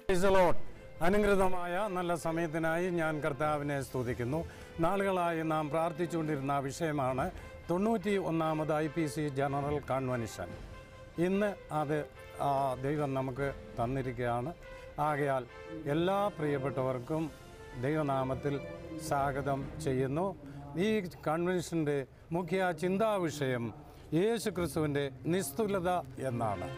Praise the Lord. അനുഗ്രതമായ നല്ല സമയത്തിനായി ഞാൻ കർത്താവിനെ സ്തുതിക്കുന്നു നാളുകളായി നാം പ്രാർത്ഥിച്ചുകൊണ്ടിരുന്ന വിഷയമാണ് തൊണ്ണൂറ്റി ഒന്നാമത് I P C general convention ഇന്ന് അത് ആ, ദൈവം നമുക്ക് തന്നിരിക്കുകയാണ് ആകയാൽ എല്ലാ പ്രിയപ്പെട്ടവർക്കും ദൈവനാമത്തിൽ സ്വാഗതം ചെയ്യുന്നു ഈ കൺവെൻഷൻ്റെ മുഖ്യ ചിന്താ വിഷയം യേശു ക്രിസ്തുവിൻ്റെ നിസ്തുലത എന്നാണ്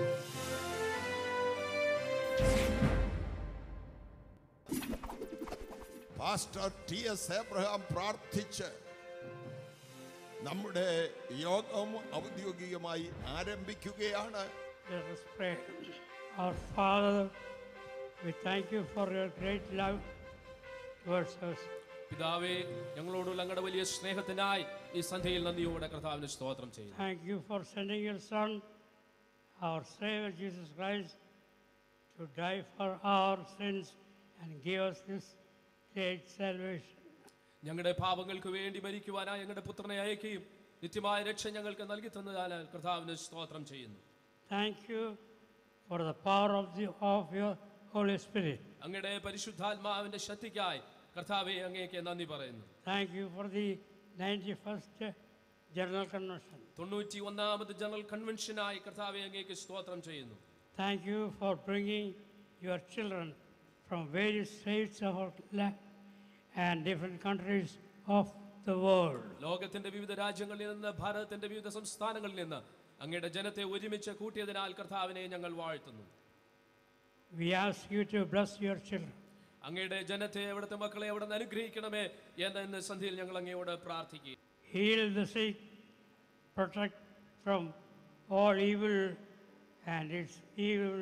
പാസ്റ്റർ ടി എസ് എബ്രഹാം പ്രാർത്ഥിച്ച് നമ്മുടെ യോഗം ഔദ്യോഗികമായി ആരംഭിക്കുകയാണ് Let us pray. Our Father, we thank you for your great love towards us. പിതാവേ ഞങ്ങളോടുള്ള അങ്ങയുടെ വലിയ സ്നേഹത്തിനായി ഈ സന്ധ്യയിൽ നന്ദിയോടെ കർത്താവിന് സ്തോത്രം ചെയ്യുന്നു Thank you for sending your Son, our Savior Jesus Christ, to die for our sins and give us this great salvation. ഞങ്ങളുടെ പാപങ്ങൾക്ക് വേണ്ടി മരിക്കുവാനായി ഞങ്ങളുടെ പുത്രനെ അയക്കുകയും നിത്യമായ രക്ഷ ഞങ്ങൾക്ക് നൽകി തന്നതിനാൽ കർത്താവിന് സ്തോത്രം ചെയ്യുന്നു Thank you for the power of, the, of your Holy Spirit. അങ്ങയുടെ പരിശുദ്ധാത്മാവിന്റെ ശക്തിക്കായി കർത്താവെ അങ്ങേക്ക് നന്ദി പറയുന്നു Thank you for the 91st General Convention. തൊണ്ണൂറ്റി ഒന്നാമത് ജനറൽ കൺവെൻഷനായി കർത്താവെ അങ്ങേക്ക് സ്തോത്രം ചെയ്യുന്നു Thank you for bringing your children from various states of our land and different countries of the world. ലോകത്തിന്റെ വിവിധ രാജ്യങ്ങളിൽ നിന്ന് ഭാരതത്തിന്റെ വിവിധ സംസ്ഥാനങ്ങളിൽ നിന്ന് അങ്ങയുടെ ജനത്തെ ഒരുമിച്ച് കൂട്ടിയതിനാൽ കർത്താവിനെ ഞങ്ങൾ വാഴ്ത്തുന്നു We ask you to bless your children. അങ്ങയുടെ ജനത്തെ അവിടുത്തെ മക്കളെ അവിടെ നിന്ന് അനുഗ്രഹിക്കണമേ എന്ന് ഇന്ന് സന്ധ്യയിൽ ഞങ്ങൾ അങ്ങയോട് പ്രാർത്ഥിക്കുക Heal the sick, protect from all evil and its evil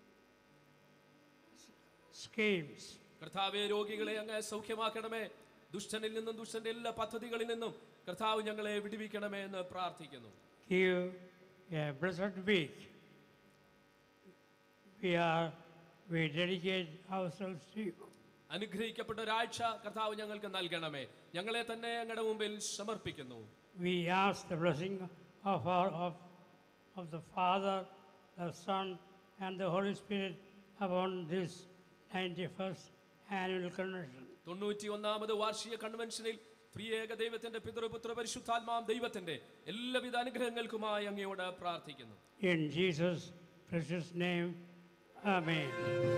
s- schemes. കർത്താവെ രോഗികളെ അങ്ങ് സൗഖ്യമാക്കണമേ ദുഷ്ടനിൽ നിന്നും ദുഷ്ടന്റെ എല്ലാ പദ്ധതികളിൽ നിന്നും കർത്താവ് ഞങ്ങളെ വിടുവിക്കണമേ എന്ന് പ്രാർത്ഥിക്കുന്നു Give a blessed week. We are, we dedicate ourselves to you. അനുഗ്രഹിക്കപ്പെട്ട ഒരാഴ്ച കർത്താവ് ഞങ്ങൾക്ക് നൽകണമേ ഞങ്ങളെ തന്നെ അങ്ങയുടെ മുമ്പിൽ സമർപ്പിക്കുന്നു We ask the blessing of our of, of the Father, the Son, and the Holy Spirit upon this 91st annual convention. തൊണ്ണൂറ്റി ഒന്നാമത് വാർഷിക കൺവെൻഷനിൽ പ്രിയേക ദൈവത്തിന്റെ പിതൃപുത്ര പരിശുദ്ധാത്മാം ദൈവത്തിന്റെ എല്ലാവിധ അനുഗ്രഹങ്ങൾക്കുമായി അങ്ങയോട് പ്രാർത്ഥിക്കുന്നു In Jesus' precious name, Amen.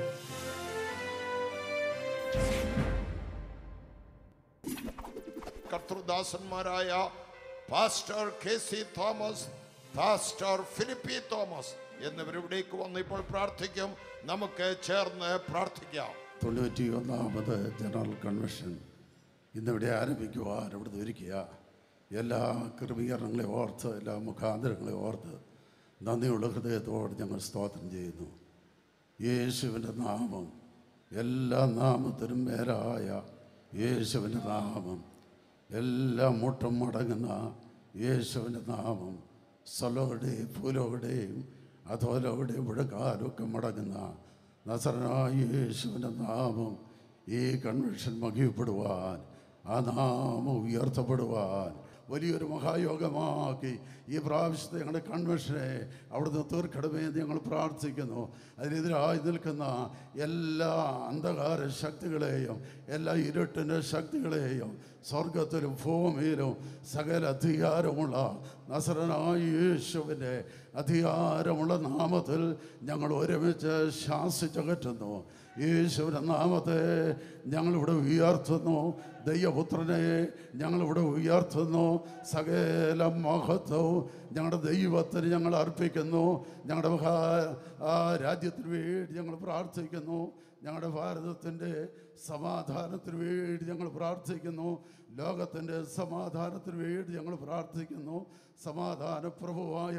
കർത്തൃദാസന്മാരായ pastor K C Thomas pastor Philip Thomas എന്നിവരിവിടേക്ക് വന്ന് ഇപ്പോൾ പ്രാർത്ഥിക്കും നമുക്ക് ചേർന്ന് പ്രാർത്ഥിക്കാം തൊണ്ണൂറ്റി ഒന്നാമത് ജനറൽ കൺവെൻഷൻ ഇന്നിവിടെ ആരംഭിക്കുവാൻ ഇവിടുന്ന് ഒരുക്കുക എല്ലാ ക്രമീകരണങ്ങളെ ഓർത്ത് എല്ലാ മുഖാന്തരങ്ങളെ ഓർത്ത് നന്ദിയുള്ള ഹൃദയത്തോട് ഞങ്ങൾ സ്തോത്രം ചെയ്യുന്നു യേശുവിൻ്റെ നാമം എല്ലാ നാമത്തിനും മേലായ യേശുവിൻ്റെ നാമം എല്ലാ മുട്ടും മടങ്ങുന്ന യേശുവിൻ്റെ നാമം സ്ഥലങ്ങളുടെയും ഭൂലോകളുടെയും അധോലോകളുടെയും മുഴക്കാലൊക്കെ മടങ്ങുന്ന നസറനായ യേശുവിൻ്റെ നാമം ഈ കൺവെൻഷൻ മഹിയപ്പെടുവാൻ ആ നാമം ഉയർത്തപ്പെടുവാൻ വലിയൊരു മഹായോഗമാക്കി ഈ പ്രാവശ്യത്തെ ഞങ്ങളുടെ കൺവെൻഷനെ അവിടുന്ന് തീർക്കണമേ എന്ന് ഞങ്ങൾ പ്രാർത്ഥിക്കുന്നു അതിനെതിരായി നിൽക്കുന്ന എല്ലാ അന്ധകാര ശക്തികളെയും എല്ലാ ഇരുട്ടിൻ്റെ ശക്തികളെയും സ്വർഗത്തിലും ഭൂമിയിലും സകല അധികാരമുള്ള നസറനായ യേശുവിൻ്റെ അധികാരമുള്ള നാമത്തിൽ ഞങ്ങൾ ഒരുമിച്ച് ശാസിച്ചകറ്റുന്നു യേശുവിൻ്റെ നാമത്തെ ഞങ്ങളിവിടെ ഉയർത്തുന്നു ദൈവപുത്രനെ ഞങ്ങളിവിടെ ഉയർത്തുന്നു സകല മഹത്വവും ഞങ്ങളുടെ ദൈവത്തിന് ഞങ്ങൾ അർപ്പിക്കുന്നു ഞങ്ങളുടെ മഹാ ആ രാജ്യത്തിന് വേണ്ടി ഞങ്ങൾ പ്രാർത്ഥിക്കുന്നു ഞങ്ങളുടെ ഭാരതത്തിൻ്റെ സമാധാനത്തിന് വേണ്ടി ഞങ്ങൾ പ്രാർത്ഥിക്കുന്നു ലോകത്തിൻ്റെ സമാധാനത്തിന് വേണ്ടി ഞങ്ങൾ പ്രാർത്ഥിക്കുന്നു സമാധാന പ്രഭുവായ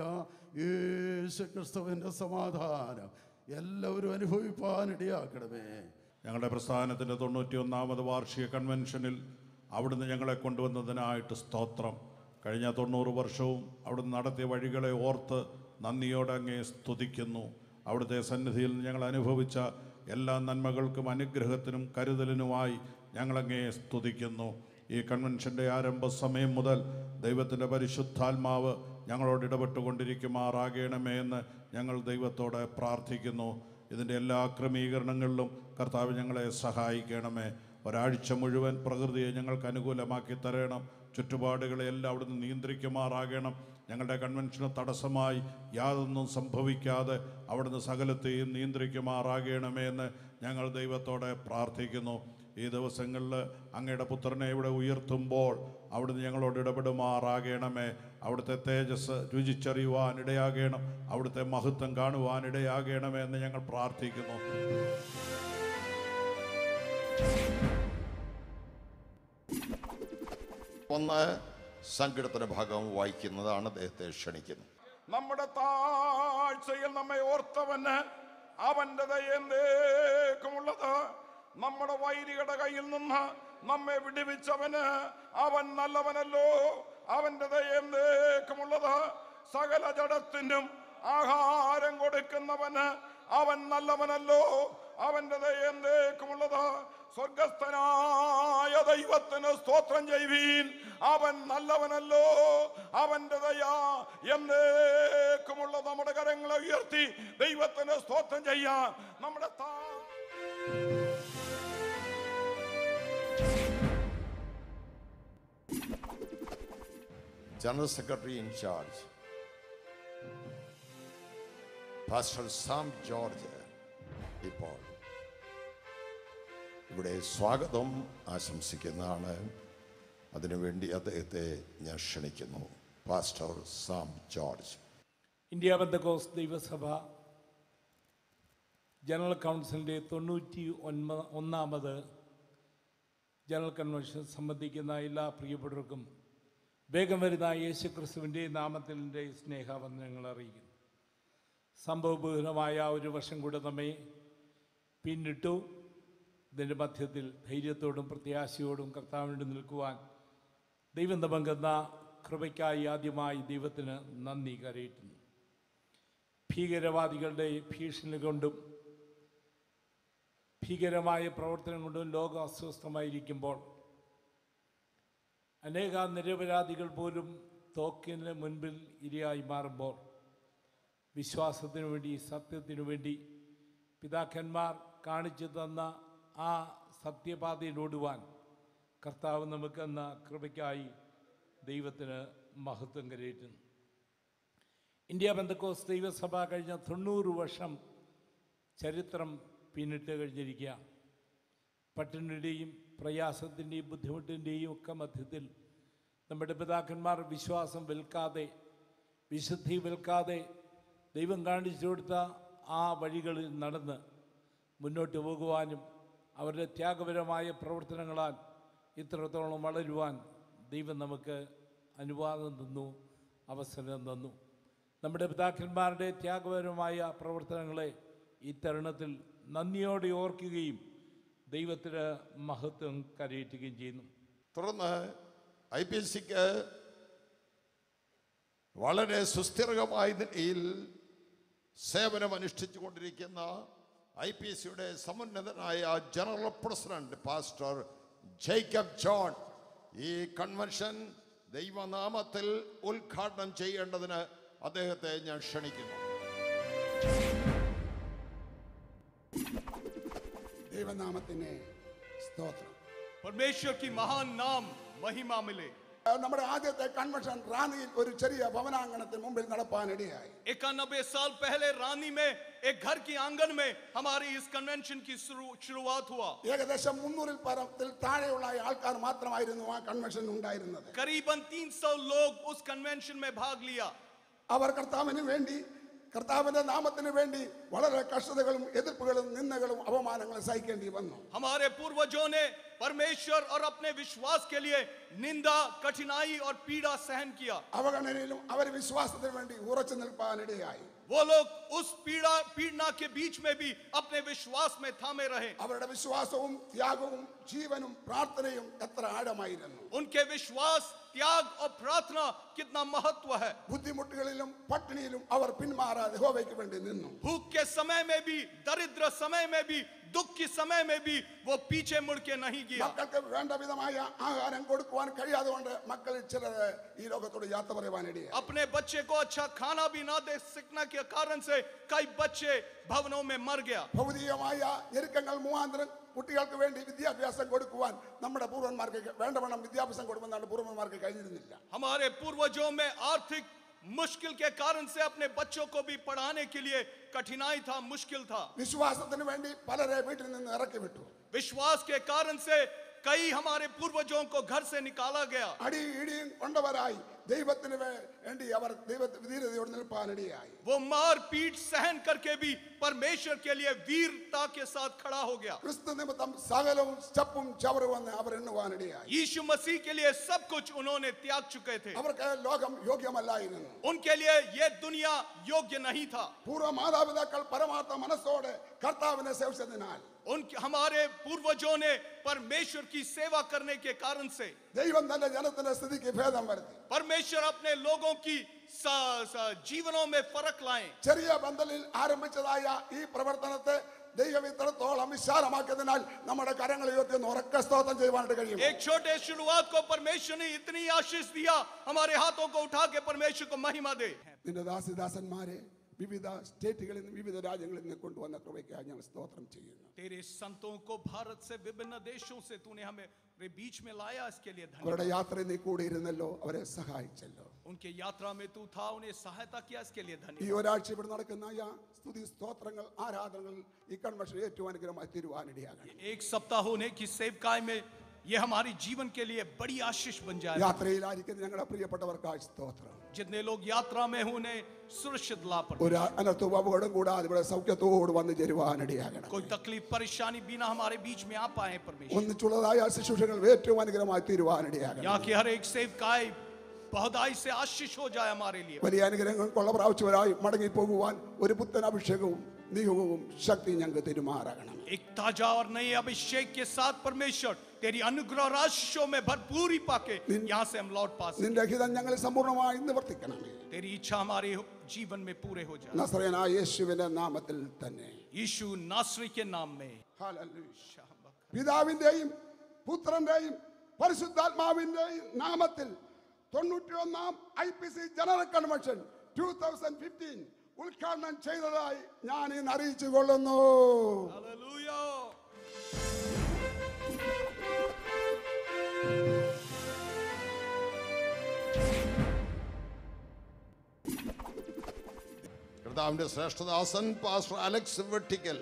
യേശു ക്രിസ്തുവിൻ്റെ സമാധാനം എല്ലാവരും അനുഭവിപ്പാനിടയാക്കണമേ ഞങ്ങളുടെ പ്രസ്ഥാനത്തിൻ്റെ തൊണ്ണൂറ്റി ഒന്നാമത് വാർഷിക കൺവെൻഷനിൽ അവിടുന്ന് ഞങ്ങളെ കൊണ്ടുവന്നതിനായിട്ട് സ്തോത്രം കഴിഞ്ഞ തൊണ്ണൂറ് വർഷവും അവിടുന്ന് നടത്തിയ വഴികളെ ഓർത്ത് നന്ദിയോടെ അങ്ങേ സ്തുതിക്കുന്നു അവിടുത്തെ സന്നിധിയിൽ ഞങ്ങൾ അനുഭവിച്ച എല്ലാ നന്മകൾക്കും അനുഗ്രഹത്തിനും കരുതലിനുമായി ഞങ്ങളങ്ങേ സ്തുതിക്കുന്നു ഈ കൺവെൻഷൻ്റെ ആരംഭ സമയം മുതൽ ദൈവത്തിൻ്റെ പരിശുദ്ധാത്മാവ് ഞങ്ങളോട് ഇടപെട്ടുകൊണ്ടിരിക്കുമാറാകണമേ എന്ന് ഞങ്ങൾ ദൈവത്തോടെ പ്രാർത്ഥിക്കുന്നു ഇതിൻ്റെ എല്ലാ ക്രമീകരണങ്ങളിലും കർത്താവ് ഞങ്ങളെ സഹായിക്കണമേ ഒരാഴ്ച മുഴുവൻ പ്രകൃതിയെ ഞങ്ങൾക്ക് അനുകൂലമാക്കി തരണം ചുറ്റുപാടുകളെ എല്ലാം അവിടുന്ന് നിയന്ത്രിക്കുമാറാകണം ഞങ്ങളുടെ കൺവെൻഷന് തടസ്സമായി യാതൊന്നും സംഭവിക്കാതെ അവിടുന്ന് സകലത്തെയും നിയന്ത്രിക്കുമാറാകണമേ എന്ന് ഞങ്ങൾ ദൈവത്തോടെ പ്രാർത്ഥിക്കുന്നു ഈ ദിവസങ്ങളിൽ അങ്ങയുടെ പുത്രനെ ഇവിടെ ഉയർത്തുമ്പോൾ അവിടുന്ന് ഞങ്ങളോട് ഇടപെടുമാറാകണമേ അവിടുത്തെ തേജസ് രുചിച്ചറിയുവാൻ ഇടയാകണം അവിടുത്തെ മഹത്വം കാണുവാൻ ഇടയാകണമേ എന്ന് ഞങ്ങൾ പ്രാർത്ഥിക്കുന്നു ഒന്ന് സങ്കീർത്തന ഭാഗം വായിക്കുന്നതാണ് അദ്ദേഹത്തെ ക്ഷണിക്കുന്നത് നമ്മുടെ താഴ്ചയിൽ നമ്മെ ഓർത്തവന് അവന്റെ ദയേന്തേക്കുമുള്ളത് നമ്മുടെ വൈരികളുടെ കയ്യിൽ നിന്ന് നമ്മെ വിടുവിച്ചവന് അവൻ നല്ലവനല്ലോ അവന്റെ ദയേന്തേക്കുമുള്ളത് സകല ജഡത്തിനും ആഹാരം കൊടുക്കുന്നവന് അവൻ നല്ലവനല്ലോ അവന്റെ ദയേന്തേക്കുമുള്ളത് സ്വർഗസ്ഥനായ ദൈവത്തിന് സ്തോത്രം ചെയ്യുവീൻ അവൻ നല്ലവനല്ലോ അവന്റെ ദയാ എന്നേക്കുമുള്ള നമ്മുടെ കരങ്ങളെ ഉയർത്തി ദൈവത്തിന് സ്തോത്രം ചെയ്യാൻ നമ്മുടെ താ general secretary in charge pastor Sam George ഇപ്പോൾ ഇവിടെ സ്വാഗതം ആശംസിക്കുന്നതാണ് അതിനുവേണ്ടി അദ്ദേഹത്തെ ഞാൻ ക്ഷണിക്കുന്നു pastor Sam George India Pentecost ദൈവസഭ ജനറൽ കൗൺസിലിൻ്റെ തൊണ്ണൂറ്റി ഒൻപ ഒന്നാമത് ജനറൽ കൺവെൻഷൻ സംബന്ധിക്കുന്ന എല്ലാ പ്രിയപ്പെട്ടവർക്കും വേഗം വരുന്ന യേശു ക്രിസ്തുവിൻ്റെ നാമത്തിൽ എൻ്റെ സ്നേഹവന്ദനങ്ങൾ അറിയിക്കുന്നു സംഭവബഹുലമായ ഒരു വർഷം കൂടെ നമ്മെ പിന്നിട്ടു ഇതിൻ്റെ മധ്യത്തിൽ ധൈര്യത്തോടും പ്രത്യാശയോടും കർത്താവിനോട് നിൽക്കുവാൻ ദൈവം തമങ്ങുന്ന കൃപയ്ക്കായി ആദ്യമായി ദൈവത്തിന് നന്ദി കരയിട്ടുന്നു ഭീകരവാദികളുടെ ഭീഷണി കൊണ്ടും ഭീകരമായ പ്രവർത്തനം കൊണ്ടും ലോകം അസ്വസ്ഥമായിരിക്കുമ്പോൾ അനേക നിരപരാധികൾ പോലും തോക്കിന് മുൻപിൽ ഇരയായി മാറുമ്പോൾ വിശ്വാസത്തിനു വേണ്ടി സത്യത്തിനു വേണ്ടി പിതാക്കന്മാർ കാണിച്ചു തന്ന ആ സത്യപാതയിലോടുവാൻ കർത്താവ് നമുക്കെന്ന കൃപയ്ക്കായി ദൈവത്തിന് മഹത്വം കരയേറ്റുന്നു ഇന്ത്യ ബന്ധക്കോസ് ദൈവസഭ കഴിഞ്ഞ തൊണ്ണൂറ് വർഷം ചരിത്രം പിന്നിട്ട് കഴിഞ്ഞിരിക്കുക പട്ടിണിയുടെയും പ്രയാസത്തിൻ്റെയും ബുദ്ധിമുട്ടിൻ്റെയും ഒക്കെ മധ്യത്തിൽ നമ്മുടെ പിതാക്കന്മാർ വിശ്വാസം വിൽക്കാതെ വിശുദ്ധി വിൽക്കാതെ ദൈവം കാണിച്ചു കൊടുത്ത ആ വഴികളിൽ നടന്ന് മുന്നോട്ട് പോകുവാനും അവരുടെ ത്യാഗപരമായ പ്രവർത്തനങ്ങളാൽ ഇത്രത്തോളം വളരുവാൻ ദൈവം നമുക്ക് അനുവാദം തന്നു അവസരം തന്നു നമ്മുടെ പിതാക്കന്മാരുടെ ത്യാഗപരമായ പ്രവർത്തനങ്ങളെ ഈ തരുണത്തിൽ നന്ദിയോടെ ഓർക്കുകയും ദൈവത്തിന് മഹത്വം കരയേറ്റുകയും ചെയ്യുന്നു തുടർന്ന് ഐ പി എസ് സിക്ക് വളരെ സുസ്ഥിരമായ നിലയിൽ സേവനം അനുഷ്ഠിച്ചു കൊണ്ടിരിക്കുന്ന ഐ പി എസ് സിയുടെ സമുന്നതനായ general president pastor Jacob John ഈ കൺവെൻഷൻ ദൈവനാമത്തിൽ ഉദ്ഘാടനം ചെയ്യേണ്ടതിന് അദ്ദേഹത്തെ ഞാൻ ക്ഷണിക്കുന്നു ദൈവനാമത്തിന് സ്തോത്രം परमेश्वर की महान नाम महिमा मिले ആ, നമ്മുടെ ആദ്യത്തെ കൺവെൻഷൻ റാന്നിയിൽ ഒരു ചെറിയ ഭവനാങ്കണത്തിന് മുമ്പിൽ നടപ്പാനിടയായി इक्यानबे साल पहले रानी में एक घर की आंगन में हमारी इस कन्वेंशन की शुरू- शुरुआत हुआ ഏകദേശം മുന്നൂറിൽ പരത്തിൽ താഴെയുള്ള ആൾക്കാർ മാത്രമായിരുന്നു ആ കൺവെൻഷൻ ഉണ്ടായിരുന്നത് करीबन 300 लोग उस कन्वेंशन में भाग लिया അവർ കർത്താവിന് വേണ്ടി കർത്താവിന്റെ നാമത്തിന് വേണ്ടി വളരെ കഷ്ടതകളും എതിർപ്പുകളും നിന്ദകളും അപമാനങ്ങളും സഹിക്കേണ്ടി വന്നു हमारे पूर्वजों ने परमेश्वर और अपने विश्वास के लिए निंदा कठिनाई और पीड़ा सहन किया അവഗണനയിലും അവർ വിശ്വാസത്തിന് വേണ്ടി ഉറച്ചു നിൽപ്പാനിടയായി वो लोग उस पीड़ा पीड़ना के बीच में भी अपने विश्वास में थामे रहे അവരുടെ വിശ്വാസവും ത്യാഗവും ജീവനും പ്രാർത്ഥനയും എത്ര ആഴമായിരുന്നു उनके विश्वास त्याग और प्रार्थना कितना महत्व है ബുദ്ധിമുട്ടുകളിലും പട്ടിണിയിലും അവർ പിന്മാറാതെ ഹോവയ്ക്ക് വേണ്ടി നിന്നു भूख के समय में भी दरिद्र समय में भी दुख के समय में भी वो पीछे मुड़ के नहीं गया മക്കൾക്ക് വേണ്ട വിധമായ ആഹാരം കൊടുക്കുവാൻ കഴിയാതെ കൊണ്ട് മക്കളിൽ ചിലർ ഈ ലോകത്തോട് യാത്ര പറയുവാനിടയായി अपने बच्चे को अच्छा खाना भी ना दे सकने के कारण से कई बच्चे भवनों में मर गया ഭൗതികമായ ഞെരുക്കങ്ങൾ മുഖാന്തരം കുട്ടികൾക്ക് വേണ്ടി വിദ്യാഭ്യാസം കൊടുക്കുവാൻ നമ്മുടെ പൂർവന്മാർക്ക് വേണ്ടവണ്ണം വിദ്യാഭ്യാസം കൊടുക്കുമെന്നാണ് പൂർവന്മാർക്ക് കഴിഞ്ഞിരുന്നില്ല हमारे पूर्वजों में आर्थिक मुश्किल के कारण से अपने बच्चों को भी पढ़ाने के लिए कठिनाई था मुश्किल था വിശ്വാസത്തിന് വേണ്ടി പലരെ വീട്ടിൽ നിന്ന് ഇറക്കി വിട്ടു विश्वास के कारण से कई हमारे पूर्वजों को घर से निकाला गया അടി ഇടിയും കൊണ്ടവരായി ദൈവത്തിന് വേണ്ടി അവർ ദൈവത്തിന് ധീരതയോട് നിൽപ്പാനിടയായി वो मार पीट सहन करके भी परमेश्वर के लिए वीरता के साथ खड़ा हो गया ക്രിസ്തു നിമിത്തം സകലവും ചപ്പും ചവറുമെന്ന് അവർ എണ്ണുവാനിടയായി यीशु मसीह के लिए सब कुछ उन्होंने त्याग चुके थे അവർക്ക് ലോകം യോഗ്യമല്ലായിരുന്നു उनके लिए ये दुनिया योग्य नहीं था പൂർവ്വ മാതാപിതാക്കൾ പരമാർത്ഥ മനസ്സോടെ കർത്താവിനെ സേവിച്ചതിനാൽ उन हमारे पूर्वजों ने परमेश्वर की सेवा करने के कारण से ദൈവം തന്റെ ജനത്തിന്റെ സ്ഥിതിക്ക് ഭേദം വരുത്തി परमेश्वर अपने लोगों की स- स- जीवनों में फर्क लाए ചെറിയ ബന്ധലിൽ ആരംഭിച്ചതായ ഈ പ്രവർത്തനത്തെ ദൈവം ഇത്രത്തോളം വിശാലമാക്കിയതിനാൽ നമ്മുടെ കരങ്ങൾ ഉയർത്തി ഒന്ന് ഉറക്ക സ്തോത്രം ചെയ്യുവാനായിട്ട് കഴിയും एक छोटे शुरुआत को परमेश्वर ने इतनी आशीष दिया हमारे हाथों को उठा के परमेश्वर को महिमा दे നിന്റെ ദാസിദാസന്മാരെ വിവിധ സ്റ്റേറ്റുകളിൽ നിന്ന് വിവിധ രാജ്യങ്ങളിൽ നിന്ന് കൊണ്ടുവന്ന കൃപയ്ക്കായി ഞങ്ങൾ സ്തോത്രം ചെയ്യുന്നു तेरे संतों को भारत से विभिन्न देशों से तूने हमें रे बीच में लाया इसके लिए അവരുടെ धन्यवाद യാത്രയിൽ നീ കൂടെ ഇരുന്നല്ലോ അവരെ സഹായിച്ചല്ലോ उनके यात्रा में तू था उन्हें सहायता किया इसके लिए ഈ धन्यवाद ഒരാഴ്ച ഇവിടെ നടക്കുന്ന ആ സ്തുതി സ്തോത്രങ്ങൾ ആരാധനകൾ ഈ കൺവെൻഷൻ ഏറ്റവും അനുഗ്രഹമായി തീരുവാനിടയാകണം एक सप्ताह होने की सेवकाई में ये हमारी जीवन के लिए बड़ी आशीष बन जाए യാത്രയിലായിരിക്കുന്ന ഞങ്ങളുടെ പ്രിയപ്പെട്ടവർക്കായി സ്തോത്രം जितने लोग यात्रा में हो उन्हें सुरक्षित ला पर ഒരു അനർത്ഥവും അപകടം കൂടാതെ ഇവിടെ സൗഖ്യത്തോട് വന്ന് ചേരുവാനിടയാകണം कोई तकलीफ परेशानी बिना हमारे बीच में आ पाए परमेश्वर ഒന്നിച്ചുള്ളതായ ശുശ്രൂഷകൾ ഏറ്റവും അനുഗ്രഹമായി തീരുവാനിടയാകണം यहाँ की हर एक सेवकाई बहुदाई से आशीष हो जाए हमारे लिए വലിയ അനുഗ്രഹങ്ങൾ കൊള്ള പ്രാപിച്ചവരായി മടങ്ങി പോകുവാൻ ഒരു പുത്തൻ അഭിഷേകവും നിയോഗവും ശക്തി ഞങ്ങൾക്ക് തെരുമാറാകണം एक ताजा और नए अभिषेक के साथ परमेश्वर तेरी अनुग्रह और आशीषों में भरपूरी पाके यहाँ से हम लौट पा सकें നിന്റെ ഹിതം ഞങ്ങളിൽ സമ്പൂർണ്ണമായി നിവർത്തിക്കണമേ तेरी इच्छा हमारे जीवन में पूरे हो जाए നസ്രയനായ യേശുവിന്റെ നാമത്തിൽ തന്നെ यीशु नासरी के नाम में ഹല്ലേലൂയ. പിതാവിന്റെയും പുത്രന്റെയും പരിശുദ്ധാത്മാവിന്റെയും നാമത്തിൽ തൊണ്ണൂറ്റിയൊന്നാം I P C general convention two thousand fifteen ഉദ്ഘാടനം ചെയ്തതായി ഞാൻ ഇന്ന് അറിയിച്ചു കൊള്ളുന്നു Hallelujah. കർത്താവിന്റെ ശ്രേഷ്ഠദാസൻ പാസ്റ്റർ അലക്സ് വെട്ടിക്കൽ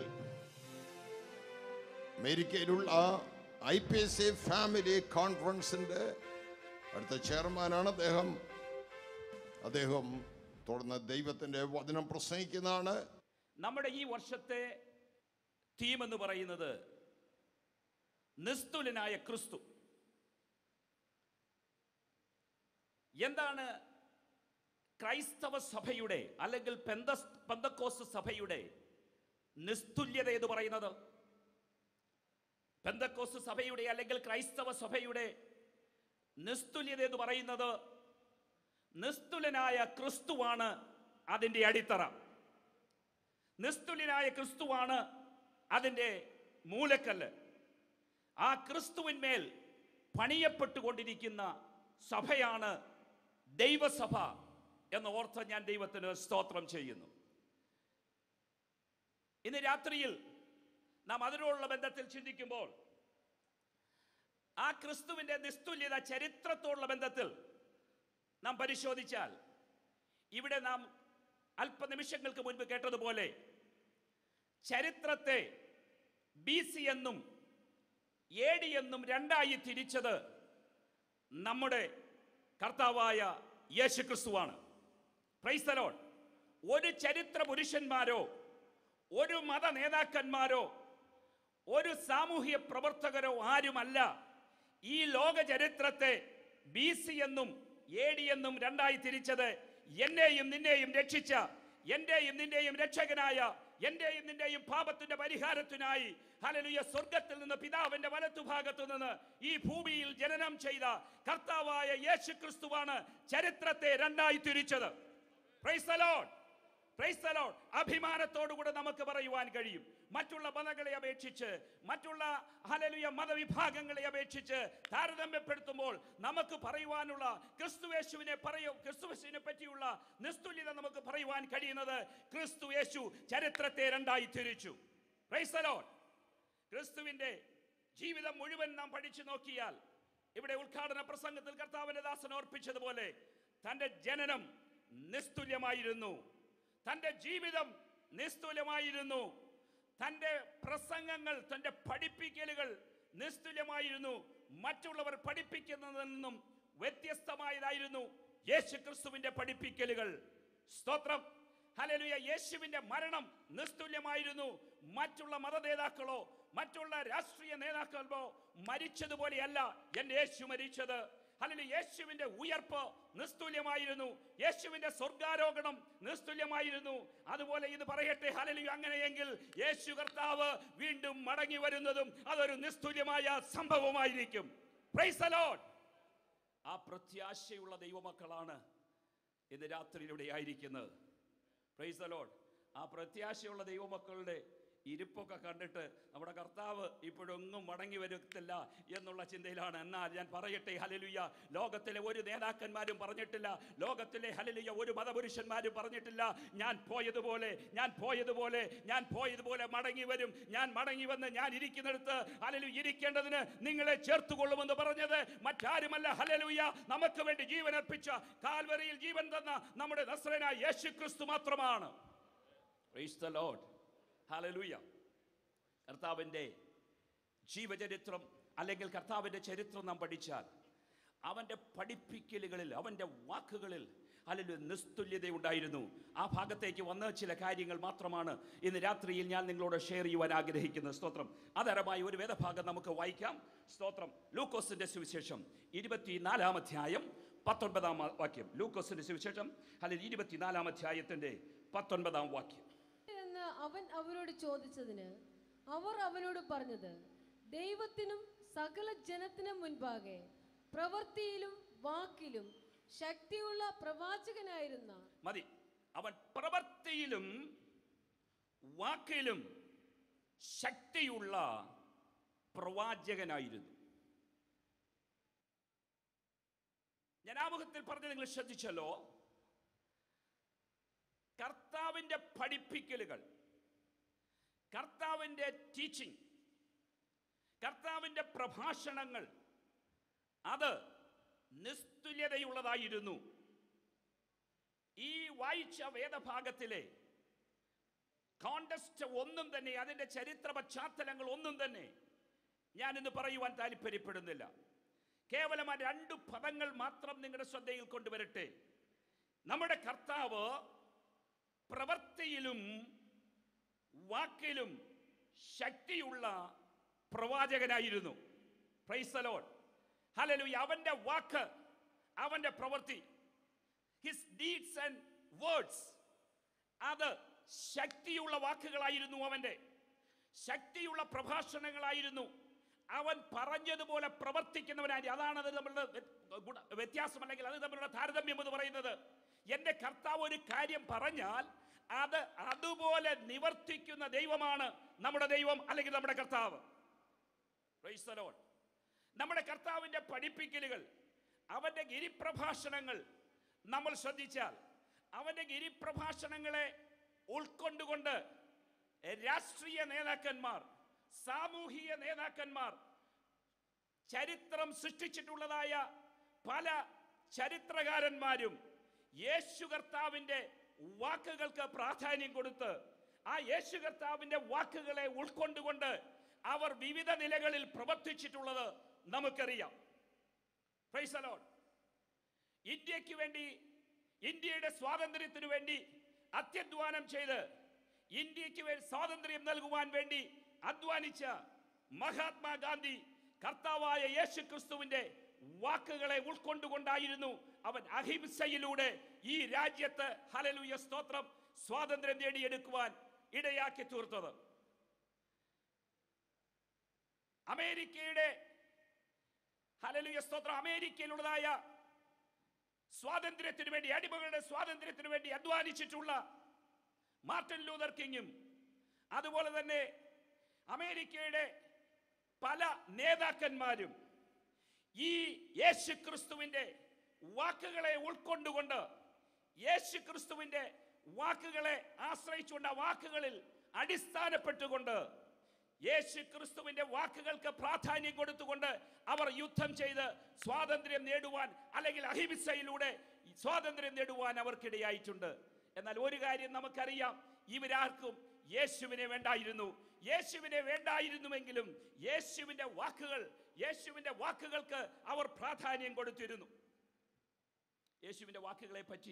അമേരിക്കയിലുള്ള I P S A family കോൺഫറൻസിന്റെ അടുത്ത ചെയർമാനാണ് അദ്ദേഹം അദ്ദേഹം തുടർന്ന് ദൈവത്തിന്റെ വചനം പ്രസംഗിക്കുന്നതാണ് നമ്മുടെ ഈ വർഷത്തെ തീം എന്ന് പറയുന്നത് നിസ്തുലനായ ക്രിസ്തു എന്താണ് ക്രൈസ്തവ സഭയുടെ അല്ലെങ്കിൽ പെന്ത പെന്തക്കോസ് സഭയുടെ നിസ്തുല്യത എന്ന് പറയുന്നത് പെന്തക്കോസ് സഭയുടെ അല്ലെങ്കിൽ ക്രൈസ്തവ സഭയുടെ നിസ്തുല്യത എന്ന് പറയുന്നത് നിസ്തുലനായ ക്രിസ്തുവാണ് അതിൻ്റെ അടിത്തറ നിസ്തുല്യനായ ക്രിസ്തുവാണ് അതിൻ്റെ മൂലക്കല്ല് ആ ക്രിസ്തുവിന്മേൽ പണിയപ്പെട്ടുകൊണ്ടിരിക്കുന്ന സഭയാണ് ദൈവസഭ എന്ന് ഓർത്ത് ഞാൻ ദൈവത്തിന് സ്തോത്രം ചെയ്യുന്നു ഇന്ന് രാത്രിയിൽ നാം അതിനോടുള്ള ബന്ധത്തിൽ ചിന്തിക്കുമ്പോൾ ആ ക്രിസ്തുവിന്റെ നിസ്തുല്യത ചരിത്രത്തോടുള്ള ബന്ധത്തിൽ നാം പരിശോധിച്ചാൽ ഇവിടെ നാം അല്പനിമിഷങ്ങൾക്ക് മുൻപ് കേട്ടതുപോലെ ചരിത്രത്തെ ബി സി എന്നും എ ഡി എന്നും രണ്ടായി തിരിച്ചത് നമ്മുടെ കർത്താവായ യേശു ക്രിസ്തുവാണ് പ്രൈസ്തലോൺ ഒരു ചരിത്ര പുരുഷന്മാരോ ഒരു മത നേതാക്കന്മാരോ ഒരു സാമൂഹ്യ പ്രവർത്തകരോ ആരുമല്ല ഈ ലോക ചരിത്രത്തെ ബി സി എന്നും എ ഡി എന്നും രണ്ടായി തിരിച്ചത് എന്നെയും നിന്നെയും രക്ഷിച്ച എന്റെയും നിന്റെയും രക്ഷകനായ എന്റെയും നിന്റെയും പാപത്തിന്റെ പരിഹാരത്തിനായി ഹലലുയ സ്വർഗത്തിൽ നിന്ന് പിതാവിന്റെ വലത്തുഭാഗത്തു നിന്ന് ഈ ഭൂമിയിൽ ജനനം ചെയ്ത കർത്താവായ യേശു ക്രിസ്തുവാണ് ചരിത്രത്തെ രണ്ടായി തിരിച്ചത് Praise the Lord. Praise the Lord. അഭിമാനത്തോടുകൂടെ നമുക്ക് പറയുവാൻ കഴിയും മറ്റുള്ള മതങ്ങളെ അപേക്ഷിച്ച് മറ്റുള്ള ഹലലുയ മതവിഭാഗങ്ങളെ അപേക്ഷിച്ച് താരതമ്യപ്പെടുത്തുമ്പോൾ നമുക്ക് പറയുവാനുള്ള ക്രിസ്തുവേശുവിനെ പറയൂ ക്രിസ്തുവേശുവിനെ പറ്റിയുള്ള നിസ്തുല്യത നമുക്ക് പറയുവാൻ കഴിയുന്നത് ക്രിസ്തുവേശു ചരിത്രത്തെ രണ്ടായി തിരിച്ചു Praise the Lord. ക്രിസ്തുവിന്റെ ജീവിതം മുഴുവൻ നാം പഠിച്ചു നോക്കിയാൽ ഇവിടെ ഉദ്ഘാടന പ്രസംഗത്തിൽ കർത്താവിന്റെ ദാസൻ ഓർപ്പിച്ചതുപോലെ തന്റെ ജനനം നിസ്തുല്യമായിരുന്നു തന്റെ ജീവിതം നിസ്തുല്യമായിരുന്നു തന്റെ പ്രസംഗങ്ങൾ തന്റെ പഠിപ്പിക്കലുകൾ നിസ്തുല്യമായിരുന്നു മറ്റുള്ളവർ പഠിപ്പിക്കുന്നതിൽ നിന്നും വ്യത്യസ്തമായതായിരുന്നു യേശു ക്രിസ്തുവിന്റെ പഠിപ്പിക്കലുകൾ സ്തോത്രം ഹല്ലേലൂയ യേശുവിന്റെ മരണം നിസ്തുല്യമായിരുന്നു മറ്റുള്ള മതനേതാക്കളോ മറ്റുള്ള രാഷ്ട്രീയ നേതാക്കളോ മരിച്ചതുപോലെയല്ല എന്റെ യേശു മരിച്ചത് അല്ലെങ്കിൽ യേശുവിന്റെ ഉയർപ്പ് നിസ്തുല്യമായിരുന്നു യേശുവിന്റെ സ്വർഗാരോഹണം നിസ്തുല്യമായിരുന്നു അതുപോലെ ഇത് പറയട്ടെ ഹലലിയ അങ്ങനെയെങ്കിൽ യേശു കർത്താവ് വീണ്ടും മടങ്ങി വരുന്നതും അതൊരു നിസ്തുല്യമായ സംഭവമായിരിക്കും Praise the Lord. ആ പ്രത്യാശയുള്ള ദൈവമക്കളാണ് ഇന്ന് രാത്രിയിലൂടെ ആയിരിക്കുന്നത് പ്രൈസ് ദ ലോഡ് ആ പ്രത്യാശയുള്ള ദൈവമക്കളുടെ ഇരിപ്പൊക്കെ കണ്ടിട്ട് നമ്മുടെ കർത്താവ് ഇപ്പോഴൊന്നും മടങ്ങി വരത്തില്ല എന്നുള്ള ചിന്തയിലാണ് എന്നാൽ ഞാൻ പറയട്ടെ ഹലലുയ ലോകത്തിലെ ഒരു നേതാക്കന്മാരും പറഞ്ഞിട്ടില്ല ലോകത്തിലെ ഹലലുയ ഒരു മതപുരുഷന്മാരും പറഞ്ഞിട്ടില്ല ഞാൻ പോയതുപോലെ ഞാൻ പോയതുപോലെ ഞാൻ പോയതുപോലെ മടങ്ങി വരും ഞാൻ മടങ്ങി വന്ന് ഞാൻ ഇരിക്കുന്നിടത്ത് ഹലലു ഇരിക്കേണ്ടതിന് നിങ്ങളെ ചേർത്തുകൊള്ളുമെന്ന് പറഞ്ഞത് മറ്റാരുമല്ല ഹലലുയ നമുക്ക് വേണ്ടി ജീവൻ അർപ്പിച്ച കാൽവരിയിൽ ജീവൻ തന്ന നമ്മുടെ നസ്രനായ യേശു ക്രിസ്തു മാത്രമാണ് Praise the Lord. Hallelujah. കർത്താവിൻ്റെ ജീവചരിത്രം അല്ലെങ്കിൽ കർത്താവിൻ്റെ ചരിത്രം നാം പഠിച്ചാൽ അവൻ്റെ പഠിപ്പിക്കലുകളിൽ അവൻ്റെ വാക്കുകളിൽ അല്ലെങ്കിൽ നിസ്തുല്യത ഉണ്ടായിരുന്നു ആ ഭാഗത്തേക്ക് വന്ന ചില കാര്യങ്ങൾ മാത്രമാണ് ഇന്ന് രാത്രിയിൽ ഞാൻ നിങ്ങളോട് ഷെയർ ചെയ്യുവാൻ ആഗ്രഹിക്കുന്നത് സ്തോത്രം ആധാരമായി ഒരു വേദഭാഗം നമുക്ക് വായിക്കാം സ്തോത്രം ലൂക്കോസിന്റെ സുവിശേഷം ഇരുപത്തിനാലാം അധ്യായം പത്തൊൻപതാം വാക്യം ലൂക്കോസിന്റെ സുവിശേഷം അല്ലെങ്കിൽ ഇരുപത്തിനാലാം അധ്യായത്തിന്റെ പത്തൊൻപതാം വാക്യം എന്ന് അവൻ അവരോട് ചോദിച്ചതിന് അവർ അവനോട് പറഞ്ഞത് ദൈവത്തിനും സകല ജനത്തിനും മുൻപാകെ പ്രവൃത്തിയിലും വാക്കിലും ശക്തിയുള്ള പ്രവാചകനായിരുന്ന മതി അവൻ പ്രവൃത്തിയിലും വാക്കിലും ശക്തിയുള്ള പ്രവാചകനായിരുന്നു ഞാൻ ആമുഖത്തിൽ പറഞ്ഞത് നിങ്ങൾ ശ്രദ്ധിച്ചല്ലോ കർത്താവിൻ്റെ പഠിപ്പിക്കലുകൾ കർത്താവിൻ്റെ ടീച്ചിങ് കർത്താവിൻ്റെ പ്രഭാഷണങ്ങൾ അത് നിസ്തുല്യതയുള്ളതായിരുന്നു ഈ വായിച്ച വേദഭാഗത്തിലെ കോണ്ടസ്റ്റ് ഒന്നും തന്നെ അതിൻ്റെ ചരിത്ര പശ്ചാത്തലങ്ങൾ ഒന്നും തന്നെ ഞാൻ ഇന്ന് പറയുവാൻ താല്പര്യപ്പെടുന്നില്ല കേവലം ആ രണ്ട് പദങ്ങൾ മാത്രം നിങ്ങളുടെ ശ്രദ്ധയിൽ കൊണ്ടുവരട്ടെ നമ്മുടെ കർത്താവ് പ്രവൃത്തിയിലും വാക്കിലും ശക്തിയുള്ള പ്രവാചകനായിരുന്നു പ്രൈസലോൺ ഹലലു അവന്റെ വാക്ക് അവന്റെ പ്രവൃത്തി ഹിസ് ഡീഡ്സ് ആൻഡ് വേർഡ്സ് അത് ശക്തിയുള്ള വാക്കുകളായിരുന്നു അവന്റെ ശക്തിയുള്ള പ്രഭാഷണങ്ങളായിരുന്നു അവൻ പറഞ്ഞതുപോലെ പ്രവർത്തിക്കുന്നവനായി അതാണ് അത് നമ്മളുടെ വ്യ- ഗുണ- വ്യത്യാസം അല്ലെങ്കിൽ അത് തമ്മിലുള്ള താരതമ്യം എന്ന് പറയുന്നത് എന്റെ കർത്താവ് ഒരു കാര്യം പറഞ്ഞാൽ അത് അതുപോലെ നിവർത്തിക്കുന്ന ദൈവമാണ് നമ്മുടെ ദൈവം അല്ലെങ്കിൽ നമ്മുടെ കർത്താവ് Praise the Lord. നമ്മുടെ കർത്താവിന്റെ പഠിപ്പിക്കലുകൾ അവന്റെ ഗിരിപ്രഭാഷണങ്ങൾ നമ്മൾ ശ്രദ്ധിച്ചാൽ അവന്റെ ഗിരിപ്രഭാഷണങ്ങളെ ഉൾക്കൊണ്ടുകൊണ്ട് രാഷ്ട്രീയ നേതാക്കന്മാർ സാമൂഹിക നേതാക്കന്മാർ ചരിത്രം സൃഷ്ടിച്ചിട്ടുള്ളതായ പല ചരിത്രകാരന്മാരും യേശു കർത്താവിന്റെ വാക്കുകൾക്ക് പ്രാധാന്യം കൊടുത്ത് ആ യേശു കർത്താവിന്റെ വാക്കുകളെ ഉൾക്കൊണ്ടുകൊണ്ട് അവർ വിവിധ നിലകളിൽ പ്രവർത്തിച്ചിട്ടുള്ളത് നമുക്കറിയാം Praise the Lord. ഇന്ത്യക്ക് വേണ്ടി ഇന്ത്യയുടെ സ്വാതന്ത്ര്യത്തിനു വേണ്ടി അത്യധ്വാനം ചെയ്ത് ഇന്ത്യക്ക് വേണ്ടി സ്വാതന്ത്ര്യം നൽകുവാൻ വേണ്ടി അധ്വാനിച്ച മഹാത്മാഗാന്ധി കർത്താവായ യേശു ക്രിസ്തുവിന്റെ വാക്കുകളെ ഉൾക്കൊണ്ടുകൊണ്ടായിരുന്നു അവൻ അഹിംസയിലൂടെ ഈ രാജ്യത്ത് ഹലലുയ സ്തോത്രം സ്വാതന്ത്ര്യം നേടിയെടുക്കുവാൻ ഇടയാക്കി തീർത്തത് അമേരിക്കയുടെ ഹലലുയ സ്തോത്രം അമേരിക്കയിലുള്ളതായ സ്വാതന്ത്ര്യത്തിന് വേണ്ടി അടിമകളുടെ സ്വാതന്ത്ര്യത്തിന് വേണ്ടി അധ്വാനിച്ചിട്ടുള്ള മാർട്ടിൻ ലൂതർ കിങ്ങും അതുപോലെ തന്നെ അമേരിക്കയുടെ പല നേതാക്കന്മാരും ഈ യേശു ക്രിസ്തുവിൻ്റെ വാക്കുകളെ ഉൾക്കൊണ്ടുകൊണ്ട് യേശു ക്രിസ്തുവിൻ്റെ വാക്കുകളെ ആശ്രയിച്ചുകൊണ്ട് ആ വാക്കുകളിൽ അടിസ്ഥാനപ്പെട്ടുകൊണ്ട് യേശു ക്രിസ്തുവിന്റെ വാക്കുകൾക്ക് പ്രാധാന്യം കൊടുത്തുകൊണ്ട് അവർ യുദ്ധം ചെയ്ത് സ്വാതന്ത്ര്യം നേടുവാൻ അല്ലെങ്കിൽ അഹിംസയിലൂടെ സ്വാതന്ത്ര്യം നേടുവാൻ അവർക്കിടയായിട്ടുണ്ട് എന്നാൽ ഒരു കാര്യം നമുക്കറിയാം ഇവരാർക്കും യേശുവിനെ വേണ്ടായിരുന്നു യേശുവിനെ വേണ്ടായിരുന്നുവെങ്കിലും യേശുവിന്റെ വാക്കുകൾ യേശുവിന്റെ വാക്കുകൾക്ക് അവർ പ്രാധാന്യം കൊടുത്തിരുന്നു യേശുവിന്റെ വാക്കുകളെ പറ്റി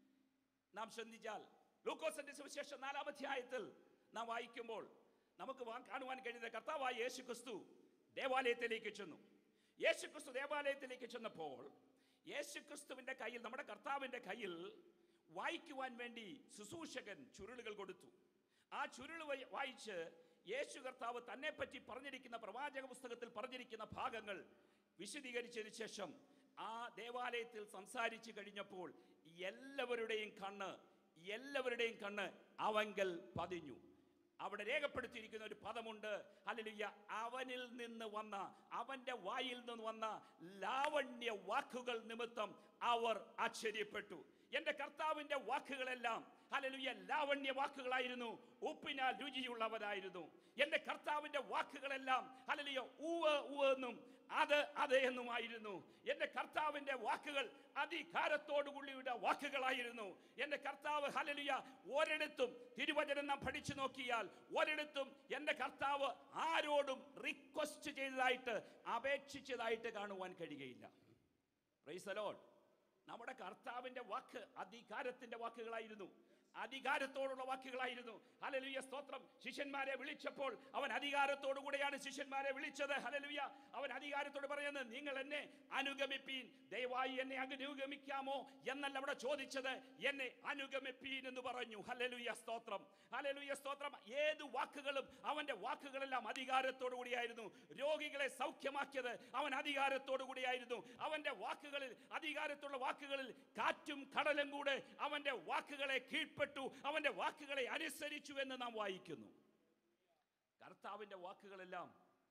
നാം ശ്രദ്ധിച്ചാൽ ലൂക്കോസിന്റെ സുവിശേഷം നാലാം അധ്യായത്തിൽ നാം വായിക്കുമ്പോൾ നമുക്ക് വാ- കാണുവാൻ കഴിയുന്ന കർത്താവായ യേശു ക്രിസ്തു ദേവാലയത്തിലേക്ക് ചെന്നു യേശു ക്രിസ്തു ദേവാലയത്തിലേക്ക് ചെന്നപ്പോൾ യേശു ക്രിസ്തുവിന്റെ കയ്യിൽ നമ്മുടെ കർത്താവിന്റെ കയ്യിൽ വായിക്കുവാൻ വേണ്ടി ശുശ്രൂഷകൻ ചുരുളുകൾ കൊടുത്തു ആ ചുരുൾ വയി- വായിച്ച് യേശു കർത്താവ് തന്നെ പറ്റി പറഞ്ഞിരിക്കുന്ന പ്രവാചക പുസ്തകത്തിൽ പറഞ്ഞിരിക്കുന്ന ഭാഗങ്ങൾ വിശദീകരിച്ചതിന് ശേഷം ആ ദേവാലയത്തിൽ സംസാരിച്ചു കഴിഞ്ഞപ്പോൾ എല്ലാവരുടെയും കണ്ണ് എല്ലാവരുടെയും കണ്ണ് അവങ്കൽ പതിഞ്ഞു അവിടെ രേഖപ്പെടുത്തിയിരിക്കുന്ന ഒരു പദമുണ്ട് ഹല്ലേലൂയ അവനിൽ നിന്ന് വന്ന അവന്റെ വായിൽ നിന്ന് വന്ന ലാവണ്യ വാക്കുകൾ നിമിത്തം അവർ ആശ്ചര്യപ്പെട്ടു എന്റെ കർത്താവിന്റെ വാക്കുകളെല്ലാം ഹല്ലേലൂയ ലാവണ്യ വാക്കുകളായിരുന്നു ഉപ്പിനാൽ രുചിയുള്ളവരായിരുന്നു എന്റെ കർത്താവിന്റെ വാക്കുകളെല്ലാം ഹല്ലേലൂയ ഉവ് ഉവ് എന്നും അത് അതെ എന്നുമായിരുന്നു എന്റെ കർത്താവിന്റെ വാക്കുകൾ അധികാരത്തോടുകൂടിയുടെ വാക്കുകളായിരുന്നു എന്റെ കർത്താവ് ഹലലിയ ഒരിടത്തും തിരുവചനം നാം പഠിച്ചു നോക്കിയാൽ ഒരിടത്തും എന്റെ കർത്താവ് ആരോടും റിക്വസ്റ്റ് ചെയ്തതായിട്ട് അപേക്ഷിച്ചതായിട്ട് കാണുവാൻ കഴിയുകയില്ല Praise the Lord. നമ്മുടെ കർത്താവിന്റെ വാക്ക് അധികാരത്തിന്റെ വാക്കുകളായിരുന്നു അധികാരത്തോടുള്ള വാക്കുകളായിരുന്നു ഹലലുയ സ്തോത്രം ശിഷ്യന്മാരെ വിളിച്ചപ്പോൾ അവൻ അധികാരത്തോടു കൂടെയാണ് ശിഷ്യന്മാരെ വിളിച്ചത് ഹലലുയ അവൻ അധികാരത്തോട് പറയുന്നത് നിങ്ങൾ എന്നെ അനുഗമിപ്പീൻ ദയവായി എന്നെ അനുഗമിക്കാമോ എന്നല്ല അവിടെ ചോദിച്ചത് എന്നെ അനുഗമിപ്പീൻ എന്ന് പറഞ്ഞു ഹലലുയ സ്തോത്രം ഹലലുയ സ്തോത്രം ഏത് വാക്കുകളും അവന്റെ വാക്കുകളെല്ലാം അധികാരത്തോടു കൂടിയായിരുന്നു രോഗികളെ സൗഖ്യമാക്കിയത് അവൻ അധികാരത്തോടു കൂടിയായിരുന്നു അവന്റെ വാക്കുകളിൽ അധികാരത്തുള്ള വാക്കുകളിൽ കാറ്റും കടലും കൂടെ അവന്റെ വാക്കുകളെ കീഴ്പ്പെട്ടു അവന്റെ വാക്കുകളെ അനുസരിച്ചു എന്ന് നാം വായിക്കുന്നു കർത്താവിന്റെ വാക്കുകളെല്ലാം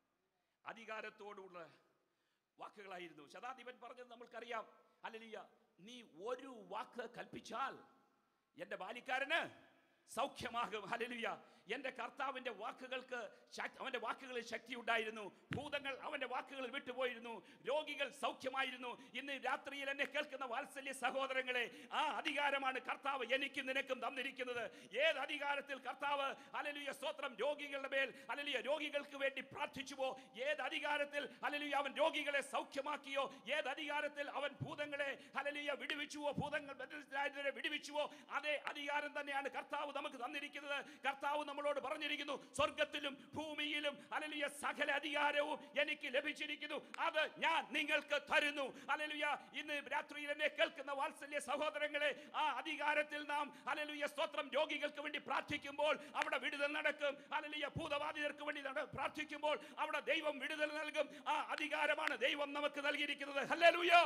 അധികാരത്തോടുള്ള വാക്കുകളായിരുന്നു ശതാധിപൻ പറഞ്ഞത് നമ്മൾക്കറിയാം അല്ലലിയ നീ ഒരു വാക്ക് കൽപ്പിച്ചാൽ എന്റെ ബാലിക്കാരന് സൗഖ്യമാകും ഹലലുയ എന്റെ കർത്താവിന്റെ വാക്കുകൾക്ക് ശക്തി അവന്റെ വാക്കുകളിൽ ശക്തി ഉണ്ടായിരുന്നു ഭൂതങ്ങൾ അവന്റെ വാക്കുകളിൽ വിട്ടുപോയിരുന്നു രോഗികൾ സൗഖ്യമായിരുന്നു ഇന്ന് രാത്രിയിൽ എന്നെ കേൾക്കുന്ന വാത്സല്യ സഹോദരങ്ങളെ ആ അധികാരമാണ് കർത്താവ് എനിക്കും നിനക്കും തന്നിരിക്കുന്നത് ഏത് അധികാരത്തിൽ കർത്താവ് അലലുയ സ്തോത്രം രോഗികളുടെ മേൽ അലലിയ രോഗികൾക്ക് വേണ്ടി പ്രാർത്ഥിച്ചുവോ ഏത് അധികാരത്തിൽ അലലുയ അവൻ രോഗികളെ സൗഖ്യമാക്കിയോ ഏത് അധികാരത്തിൽ അവൻ ഭൂതങ്ങളെ അലലിയ വിടുവിച്ചുവോ ഭൂതങ്ങൾ ബന്ധത്തിലായതിനെ വിടുവിച്ചുവോ അതേ അധികാരം തന്നെയാണ് കർത്താവ് നമുക്ക് തന്നിരിക്കുന്നത് കർത്താവ് നമ്മളോട് പറഞ്ഞിരിക്കുന്നു സ്വർഗത്തിലും ഭൂമിയിലും അലലിയ സകല അധികാരവും എനിക്ക് ലഭിച്ചിരിക്കുന്നു അത് ഞാൻ നിങ്ങൾക്ക് തരുന്നു അലലുയ ഇന്ന് രാത്രിയിൽ എന്നെ കേൾക്കുന്ന വാത്സല്യ സഹോദരങ്ങളെ ആ അധികാരത്തിൽ നാം അലലുയ സ്തോത്രം രോഗികൾക്ക് വേണ്ടി പ്രാർത്ഥിക്കുമ്പോൾ അവിടെ വിടുതൽ നടക്കും അലലിയ ഭൂതബാധിതർക്ക് വേണ്ടി നട- പ്രാർത്ഥിക്കുമ്പോൾ അവിടെ ദൈവം വിടുതൽ നൽകും ആ അധികാരമാണ് ദൈവം നമുക്ക് നൽകിയിരിക്കുന്നത് ഹല്ലേലൂയ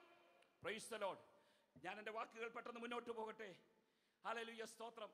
പ്രൈസ് ദ ലോർഡ് ഞാൻ എൻ്റെ വാക്കുകൾ പെട്ടെന്ന് മുന്നോട്ട് പോകട്ടെ ഹല്ലേലൂയ സ്തോത്രം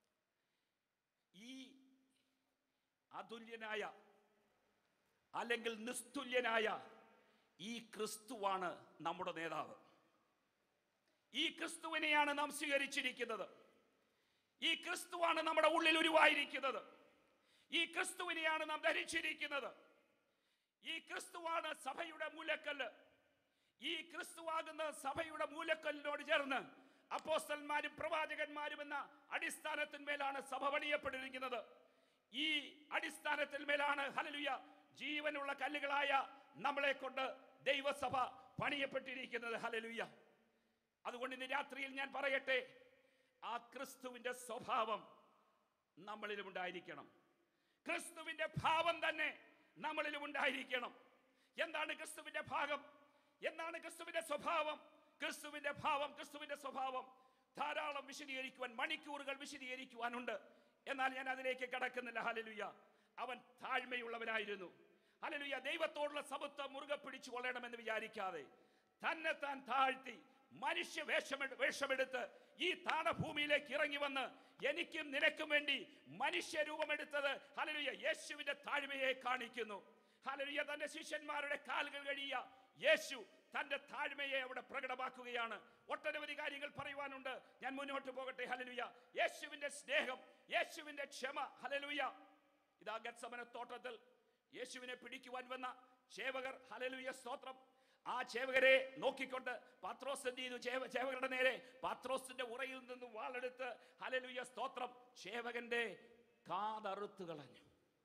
ഈ അതുല്യനായ അല്ലെങ്കിൽ നിസ്തുല്യനായ ഈ ക്രിസ്തുവാണ് നമ്മുടെ നേതാവ് ഈ ക്രിസ്തുവിനെയാണ് നാം സ്വീകരിച്ചിരിക്കുന്നത് ഈ ക്രിസ്തുവാണ് നമ്മുടെ ഉള്ളിൽ ഉരുവായിരിക്കുന്നത് ഈ ക്രിസ്തുവിനെയാണ് നാം ധരിച്ചിരിക്കുന്നത് ഈ ക്രിസ്തുവാണ് സഭയുടെ മൂലക്കല്ല് ഈ ക്രിസ്തുവാകുന്ന സഭയുടെ മൂലക്കല്ലിനോട് ചേർന്ന് അപ്പോസ്തലന്മാരും പ്രവാചകന്മാരും എന്ന അടിസ്ഥാനത്തിന്മേലാണ് സഭ പണിയപ്പെട്ടിരിക്കുന്നത് ഈ അടിസ്ഥാനത്തിന്മേലാണ് ഹലലുയ ജീവനുള്ള കല്ലുകളായ നമ്മളെ കൊണ്ട് ദൈവസഭ പണിയപ്പെട്ടിരിക്കുന്നത് ഹലലുയ അതുകൊണ്ട് ഇന്ന് രാത്രിയിൽ ഞാൻ പറയട്ടെ ആ ക്രിസ്തുവിന്റെ സ്വഭാവം നമ്മളിലും ഉണ്ടായിരിക്കണം ക്രിസ്തുവിന്റെ ഭാവം തന്നെ നമ്മളിലും ഉണ്ടായിരിക്കണം എന്താണ് ക്രിസ്തുവിന്റെ ഭാഗം എന്താണ് ക്രിസ്തുവിന്റെ സ്വഭാവം ക്രിസ്തുവിന്റെ ഭാവം ക്രിസ്തുവിന്റെ സ്വഭാവം ധാരാളം വിശദീകരിക്കുവാൻ മണിക്കൂറുകൾ വിശദീകരിക്കുവാനുണ്ട് എന്നാൽ ഞാൻ അതിലേക്ക് കടക്കുന്നില്ല ഹലലുയ അവൻ താഴ്മയുള്ളവനായിരുന്നു ഹലലുയ ദൈവത്തോടുള്ള സമത്വം മുറുകെ പിടിച്ചു കൊള്ളണമെന്ന് വിചാരിക്കാതെ തന്നെ താൻ താഴ്ത്തി മനുഷ്യ വേഷമെ വേഷമെടുത്ത് ഈ താണഭൂമിയിലേക്ക് ഇറങ്ങി വന്ന് എനിക്കും നിനക്കും വേണ്ടി മനുഷ്യ രൂപമെടുത്തത് ഹലലുയ യേശുവിന്റെ താഴ്മയെ കാണിക്കുന്നു ഹലലുയ തന്റെ ശിഷ്യന്മാരുടെ കാലുകൾ കഴിയ യേശു തന്റെ താഴ്മയെ അവിടെ പ്രകടമാക്കുകയാണ് ഒട്ടനവധി കാര്യങ്ങൾ പറയുവാനുണ്ട് ഞാൻ മുന്നോട്ട് പോകട്ടെ ഹലലുയ യേശുവിന്റെ സ്നേഹം യേശുവിന്റെ ക്ഷമ ഹലലുയ ഇതാ ഗത്സമന തോട്ടത്തിൽ യേശുവിനെ പിടിക്കുവാൻ വന്ന ചേവകർ ഹലലുയ സ്തോത്രം ആ ചേവകരെ നോക്കിക്കൊണ്ട് പാത്രോസ് എന്ത് ചെയ്തു ചേവ- ചേവകരുടെ നേരെ പാത്രോസിന്റെ ഉറയിൽ നിന്ന് വാളെടുത്ത് ഹലലുയ സ്തോത്രം ചേവകന്റെ കാതറുത്ത് കളഞ്ഞു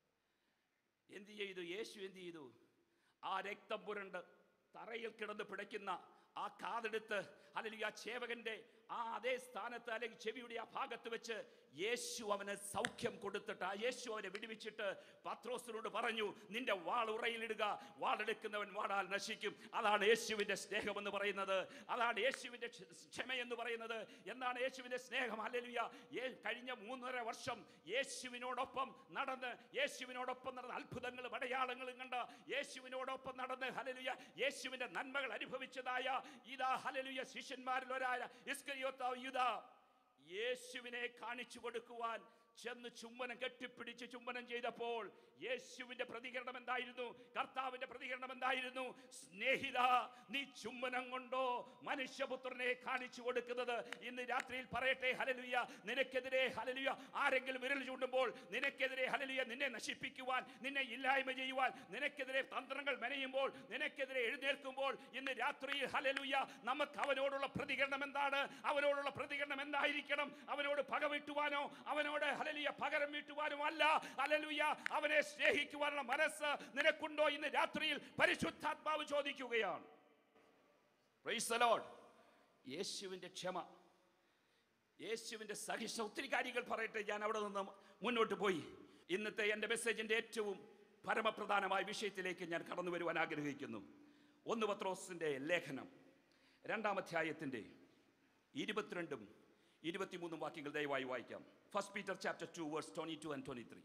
എന്ത് ചെയ്തു യേശു എന്ത് ചെയ്തു ആ രക്തം പുരണ്ട് തറയിൽ കിടന്ന് പിടയ്ക്കുന്ന ആ കാതെടുത്ത് അല്ലെങ്കിൽ ആ ചേവകന്റെ ആ അതേ സ്ഥാനത്ത് അല്ലെങ്കിൽ ചെവിയുടെ ആ ഭാഗത്ത് വെച്ച് യേശു അവന് സൗഖ്യം കൊടുത്തിട്ട് ആ യേശു അവനെ വിടുവിച്ചിട്ട് പത്രോസിനോട് പറഞ്ഞു നിന്റെ വാൾ ഉറയിലിടുക വാളെടുക്കുന്നവൻ വാടാൽ നശിക്കും അതാണ് യേശുവിന്റെ സ്നേഹം എന്ന് പറയുന്നത് അതാണ് യേശുവിന്റെ ക്ഷ- ക്ഷമ എന്ന് പറയുന്നത് എന്താണ് യേശുവിന്റെ സ്നേഹം അല്ലെലുയ കഴിഞ്ഞ മൂന്നര വർഷം യേശുവിനോടൊപ്പം നടന്ന് യേശുവിനോടൊപ്പം നടന്ന അത്ഭുതങ്ങളും അടയാളങ്ങളും കണ്ട യേശുവിനോടൊപ്പം നടന്ന് ഹലലുയ യേശുവിന്റെ നന്മകൾ അനുഭവിച്ചതായ ഇതാ ഹലലുയ ശിഷ്യന്മാരിൽ ഒരായ ഇസ്കരിയോത്താവ് യുദാ യേശുവിനെ കാണിച്ചു കൊടുക്കുവാൻ ചെന്ന് ചുംബനം കെട്ടിപ്പിടിച്ച് ചുംബനം ചെയ്തപ്പോൾ യേശുവിന്റെ പ്രതികരണം എന്തായിരുന്നു കർത്താവിന്റെ പ്രതികരണം എന്തായിരുന്നു സ്നേഹിത നീ ചുംബനം കൊണ്ടോ മനുഷ്യപുത്രനെ കാണിച്ചു കൊടുക്കുന്നത് ഇന്ന് രാത്രിയിൽ പറയട്ടെ ഹലലുയ നിനക്കെതിരെ ഹലലുയ ആരെങ്കിലും വിരൽ ചൂണ്ടുമ്പോൾ നിനക്കെതിരെ ഹലലുയ നിന്നെ നശിപ്പിക്കുവാൻ നിന്നെ ഇല്ലായ്മ ചെയ്യുവാൻ നിനക്കെതിരെ തന്ത്രങ്ങൾ മെനയുമ്പോൾ നിനക്കെതിരെ എഴുന്നേൽക്കുമ്പോൾ ഇന്ന് രാത്രിയിൽ ഹലലുയ നമുക്ക് അവനോടുള്ള പ്രതികരണം എന്താണ് അവനോടുള്ള പ്രതികരണം എന്തായിരിക്കണം അവനോട് പക വീട്ടുവാനോ അവനോട് ഹലലുയ പകരം വീട്ടുവാനോ അല്ല ഹലലുയ അവനെ സ്നേഹിക്കുവാനുള്ള മനസ്സ് നിനക്കുണ്ടോ ഇന്ന് രാത്രിയിൽ പരിശുദ്ധാത്മാവ് ചോദിക്കുകയാണ് Praise the Lord. യേശുവിന്റെ ക്ഷമ യേശുവിന്റെ സഹിഷ്ണ ഒത്തിരി കാര്യങ്ങൾ പറയട്ടെ ഞാൻ അവിടെ നിന്ന് മുന്നോട്ട് പോയി ഇന്നത്തെ എൻ്റെ മെസ്സേജിന്റെ ഏറ്റവും പരമപ്രധാനമായ വിഷയത്തിലേക്ക് ഞാൻ കടന്നു വരുവാൻ ആഗ്രഹിക്കുന്നു ഒന്ന് പത്രോസിന്റെ ലേഖനം രണ്ടാം അധ്യായത്തിന്റെ ഇരുപത്തിരണ്ടും ഇരുപത്തിമൂന്നും വാക്യങ്ങൾ ദയവായി വായിക്കാം first Peter chapter two verse twenty two and twenty three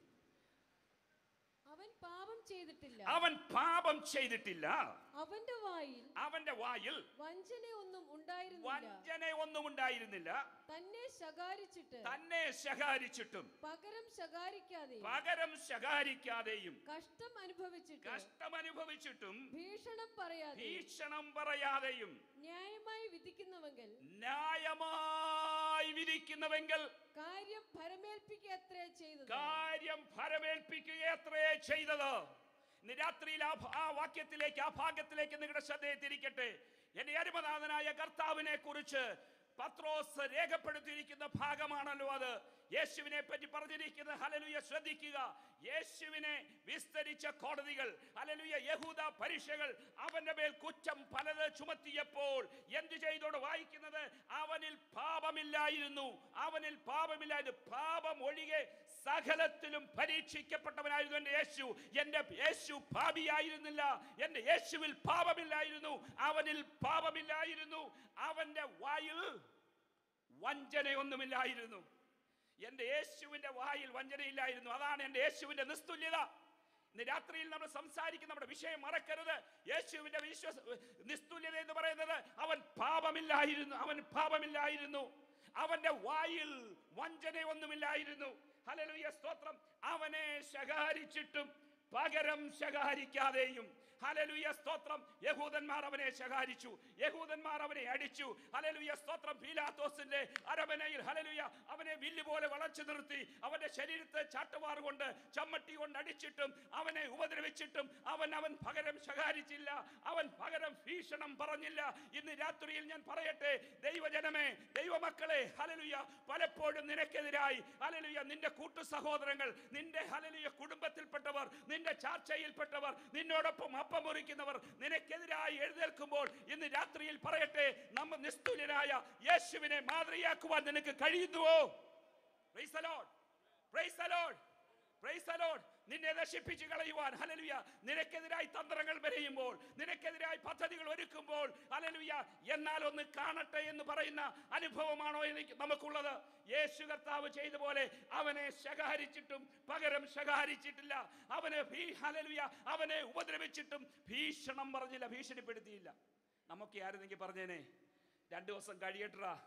അവൻ പാപം ചെയ്തിട്ടില്ല അവൻ പാപം ചെയ്തിട്ടില്ല അവന്റെ വായിൽ അവന്റെ വായിൽ വഞ്ചന ഒന്നും ഉണ്ടായിരുന്നില്ല വഞ്ചന ഒന്നും ഉണ്ടായിരുന്നില്ല തന്നെ ശകാരിച്ചിട്ട് തന്നെ ശകാരിച്ചിട്ടും പകരം ശകാരിക്കാതെ പകരം ശകാരിക്കാതെയും കഷ്ടം അനുഭവിച്ചിട്ട് കഷ്ടം അനുഭവിച്ചിട്ടും ഭീഷണം പറയാതെ ഭീഷണം പറയാതെയും ന്യായമായി വിധിക്കുന്നുവെങ്കിൽ ന്യായമായി വിധിക്കുന്നവെങ്കിൽ കാര്യം ഫലമേൽപ്പിക്കുക അത്രേ ചെയ്തത് കാര്യം ഫലമേൽപ്പിക്കുക എത്രേ ചെയ്തത് ഇന്ന് രാത്രിയിൽ ആ ഭ- ആ വാക്യത്തിലേക്ക് ആ ഭാഗത്തിലേക്ക് നിങ്ങളുടെ ശ്രദ്ധയെ തിരിക്കട്ടെ എന്റെ അരുമനാഥനായ കർത്താവിനെ കുറിച്ച് പത്രോസ് രേഖപ്പെടുത്തിയിരിക്കുന്ന ഭാഗമാണല്ലോ അത് യേശുവിനെ പറ്റി പറഞ്ഞിരിക്കുന്ന ഹലലുയ ശ്രദ്ധിക്കുക യേശുവിനെ വിസ്തരിച്ച കോടതികൾ ഹലലുയ യഹൂദ പരീക്ഷകൾ അവന്റെ മേൽ കുറ്റം പലത് ചുമത്തിയപ്പോൾ എന്ത് ചെയ്തോട് വായിക്കുന്നത് അവനിൽ പാപമില്ലായിരുന്നു അവനിൽ പാപമില്ലായിരുന്നു പാപം ഒഴികെ സകലത്തിലും പരീക്ഷിക്കപ്പെട്ടവനായിരുന്നു എൻ്റെ യേശു എൻ്റെ യേശു പാപിയായിരുന്നില്ല എൻ്റെ യേശുവിൽ പാപമില്ലായിരുന്നു അവനിൽ പാപമില്ലായിരുന്നു അവന്റെ വായിൽ വഞ്ചനയൊന്നുമില്ലായിരുന്നു എൻ്റെ യേശുവിൻ്റെ വായിൽ വഞ്ചനയില്ലായിരുന്നു അതാണ് എൻ്റെ യേശുവിൻ്റെ നിസ്തുല്യത ഇന്ന് രാത്രിയിൽ നമ്മൾ സംസാരിക്കുന്ന നമ്മുടെ വിഷയം മറക്കരുത് യേശുവിന്റെ വിശ്വസ നിസ്തുല്യത എന്ന് പറയുന്നത് അവൻ പാപമില്ലായിരുന്നു അവൻ പാപമില്ലായിരുന്നു അവന്റെ വായിൽ വഞ്ചനയൊന്നുമില്ലായിരുന്നു ഹല്ലേലൂയ സ്തോത്രം അവനെ ശകാരിച്ചിട്ടും പകരം ശകാരിക്കാതെയും ഹലലുയ സ്തോത്രം യഹൂദന്മാർ അവനെ ശകാരിച്ചു യഹൂദന്മാർ അവനെ അടിച്ചു ഹലലുയ സ്തോത്രം പീലാത്തോസിന്റെ അരമനയിൽ ഹലലുയ അവനെ വില്ല് പോലെ വളച്ചു നിർത്തി അവന്റെ ശരീരത്തെ ചാട്ടുവാർ കൊണ്ട് ചമ്മട്ടി കൊണ്ട് അടിച്ചിട്ടും അവനെ ഉപദ്രവിച്ചിട്ടും അവൻ അവൻ പകരം ശകാരിച്ചില്ല അവൻ പകരം ഭീഷണം പറഞ്ഞില്ല ഇന്ന് രാത്രിയിൽ ഞാൻ പറയട്ടെ ദൈവജനമേ ദൈവമക്കളെ ഹലലുയ പലപ്പോഴും നിനക്കെതിരായി ഹലലുയ നിന്റെ കൂട്ടു സഹോദരങ്ങൾ നിന്റെ ഹലലുയ കുടുംബത്തിൽപ്പെട്ടവർ നിന്റെ ചാർച്ചയിൽപ്പെട്ടവർ നിന്നോടൊപ്പം അപ്പം മുറിക്കുന്നവർ നിനക്കെതിരായി എഴുന്നേൽക്കുമ്പോൾ ഇന്ന് രാത്രിയിൽ പറയട്ടെ നമ്മ നിസ്തുല്യനായ യേശുവിനെ മാതൃയാക്കുവാൻ നിനക്ക് കഴിയുന്നുവോ Praise the Lord. Praise the Lord. Praise the Lord. നിന്നെ നശിപ്പിച്ചു കളയുവാൻ ഹലലുയ നിനക്കെതിരായി തന്ത്രങ്ങൾ മെനയുമ്പോൾ നിനക്കെതിരായി പദ്ധതികൾ ഒരുക്കുമ്പോൾ ഹലലുയ എന്നാൽ ഒന്ന് കാണട്ടെ എന്ന് പറയുന്ന അനുഭവമാണോ എനിക്ക് നമുക്കുള്ളത് യേശു കർത്താവ് ചെയ്ത പോലെ അവനെ ശകാരിച്ചിട്ടും പകരം ശകാരിച്ചിട്ടില്ല അവനെ ഭീ- ഹല്ലേലൂയ അവനെ ഉപദ്രവിച്ചിട്ടും ഭീഷണം പറഞ്ഞില്ല ഭീഷണിപ്പെടുത്തിയില്ല നമുക്ക് ആയിരുന്നെങ്കിൽ പറഞ്ഞേനെ രണ്ടു ദിവസം കഴിയട്ടാ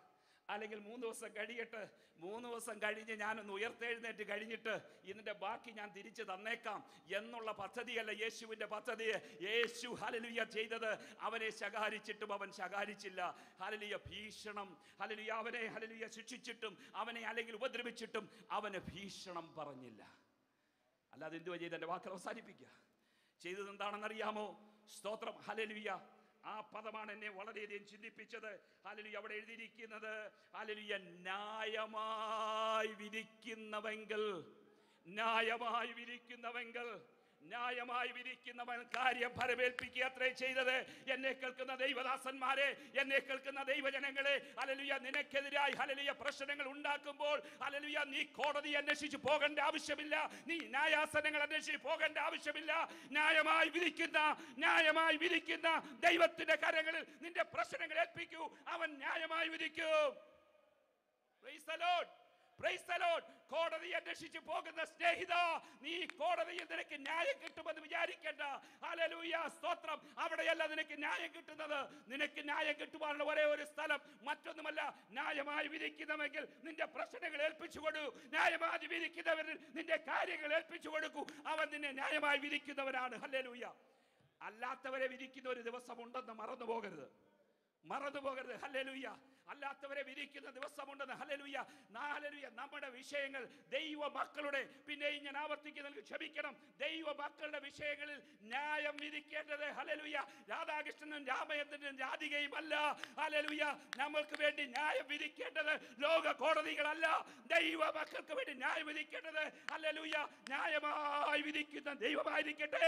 അല്ലെങ്കിൽ മൂന്ന് ദിവസം കഴിയട്ട് മൂന്ന് ദിവസം കഴിഞ്ഞ് ഞാനൊന്ന് ഉയർത്തെഴുന്നേറ്റ് കഴിഞ്ഞിട്ട് ഇതിന്റെ ബാക്കി ഞാൻ തിരിച്ചു തന്നേക്കാം എന്നുള്ള പദ്ധതിയല്ല യേശുവിന്റെ പദ്ധതി യേശു ഹലലുയ ചെയ്തത് അവനെ ശകാരിച്ചിട്ടും അവൻ ശകാരിച്ചില്ല ഹലലിയ ഭീഷണം ഹലലിയ അവനെ ഹലലിയ ശിക്ഷിച്ചിട്ടും അവനെ അല്ലെങ്കിൽ ഉപദ്രവിച്ചിട്ടും അവന് ഭീഷണം പറഞ്ഞില്ല അല്ലാതെ എന്തുവാ ചെയ്ത് എൻ്റെ വാക്കുകൾ അവസാനിപ്പിക്കുക ചെയ്തത് എന്താണെന്നറിയാമോ സ്തോത്രം ഹലലുയ ആ പദമാണ് എന്നെ വളരെയധികം ചിന്തിപ്പിച്ചത് ഹലലുയ അവിടെ എഴുതിയിരിക്കുന്നത് ഹലലുയ ന്യായമായി വിധിക്കുന്നവെങ്കിൽ ന്യായമായി വിധിക്കുന്നവെങ്കിൽ ന്യായമായി വിധിക്കുന്നവൻ കാര്യം ഫലമേൽപ്പിക്കുക അത്രേ ചെയ്തത് എന്നെ കേൾക്കുന്ന ദൈവദാസന്മാരെ എന്നെ കേൾക്കുന്ന ദൈവജനങ്ങളെ അലലുയ നിനക്കെതിരായി ഹലലുയ പ്രശ്നങ്ങൾ ഉണ്ടാക്കുമ്പോൾ അലലുയ നീ കോടതി അന്വേഷിച്ച് പോകേണ്ട ആവശ്യമില്ല നീ ന്യായാസനങ്ങൾ അന്വേഷിച്ച് പോകേണ്ട ആവശ്യമില്ല ന്യായമായി വിധിക്കുന്ന ന്യായമായി വിധിക്കുന്ന ദൈവത്തിന്റെ കരങ്ങളിൽ നിന്റെ പ്രശ്നങ്ങൾ ഏൽപ്പിക്കൂ അവൻ ന്യായമായി വിധിക്കും Praise the Lord. Praise the Lord. കോടതി അന്വേഷിച്ച് പോകുന്ന സ്നേഹിത നീ കോടതിയിൽ നിനക്ക് ന്യായം കിട്ടുമെന്ന് വിചാരിക്കേണ്ട ഹല്ലേലൂയ സ്തോത്രം അവിടെയല്ല നിനക്ക് ന്യായം കിട്ടുന്നത് നിനക്ക് ന്യായം കിട്ടുവാനുള്ള ഒരേ ഒരു സ്ഥലം മറ്റൊന്നുമല്ല ന്യായമായി വിധിക്കുന്നവെങ്കിൽ നിന്റെ പ്രശ്നങ്ങൾ ഏൽപ്പിച്ചു കൊടു ന്യായമായി വിധിക്കുന്നവരിൽ നിന്റെ കാര്യങ്ങൾ ഏൽപ്പിച്ചു കൊടുക്കൂ അവൻ നിന്നെ ന്യായമായി വിധിക്കുന്നവനാണ് ഹല്ലേലൂയ അല്ലാത്തവരെ വിധിക്കുന്ന ഒരു ദിവസം ഉണ്ടെന്ന് മറന്നു പോകരുത് മറന്നു പോകരുത് ഹല്ലേലൂയ അല്ലാത്തവരെ വിധിക്കുന്ന ദിവസമുണ്ടെന്ന് ഹല്ലേലൂയ ഹല്ലേലൂയ നമ്മുടെ വിഷയങ്ങൾ ദൈവ മക്കളുടെ പിന്നെയും ഞാൻ ആവർത്തിക്കുന്നത് ക്ഷമിക്കണം ദൈവ മക്കളുടെ വിഷയങ്ങളിൽ ന്യായം വിധിക്കേണ്ടത് ഹല്ലേലൂയ രാധാകൃഷ്ണനും രാമചന്ദ്രനും രാധികയും അല്ല ഹല്ലേലൂയ നമ്മൾക്ക് വേണ്ടി ന്യായം വിധിക്കേണ്ടത് ലോക കോടതികളല്ല ദൈവ മക്കൾക്ക് വേണ്ടി ന്യായം വിധിക്കേണ്ടത് ഹല്ലേലൂയ ന്യായമായി വിധിക്കുന്ന ദൈവമായിരിക്കട്ടെ